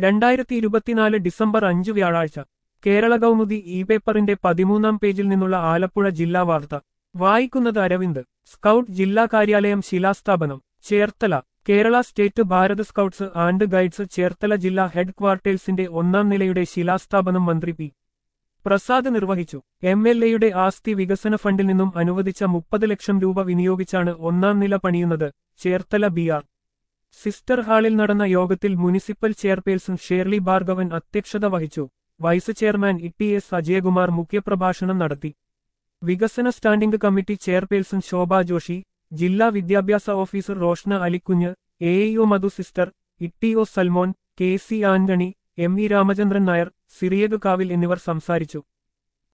രണ്ടായിരത്തി ഇരുപത്തിനാല് ഡിസംബർ അഞ്ച് വ്യാഴാഴ്ച കേരള കൗമുദി ഇ പേപ്പറിന്റെ പതിമൂന്നാം പേജിൽ നിന്നുള്ള ആലപ്പുഴ ജില്ലാ വാർത്ത വായിക്കുന്നത് അരവിന്ദ് സ്കൗട്ട് ജില്ലാ കാര്യാലയം ശിലാസ്ഥാപനം Cherthala Kerala state Bharat scouts and guides Cherthala ജില്ലാ ഹെഡ് ക്വാർട്ടേഴ്സിന്റെ ഒന്നാം നിലയുടെ ശിലാസ്ഥാപനം മന്ത്രി പി പ്രസാദ് നിർവഹിച്ചു എം എൽ എയുടെ ആസ്തി വികസന ഫണ്ടിൽ നിന്നും അനുവദിച്ച മുപ്പത് ലക്ഷം രൂപ വിനിയോഗിച്ചാണ് ഒന്നാം നില പണിയുന്നത് ചേർത്തല ബി ആർ സിസ്റ്റർ ഹാളിൽ നടന്ന യോഗത്തിൽ മുനിസിപ്പൽ ചെയർപേഴ്സൺ ഷേർലി ഭാർഗവൻ അധ്യക്ഷത വഹിച്ചു vice chairman E T S Ajayakumar മുഖ്യപ്രഭാഷണം നടത്തി വികസന standing committee chairperson Shobha Joshy ജില്ലാ വിദ്യാഭ്യാസ officer Roshna Alikunju A E O Madhu sister E O Salmon K C Antony M E Ramachandran Nair Cyriac Kavil എന്നിവർ സംസാരിച്ചു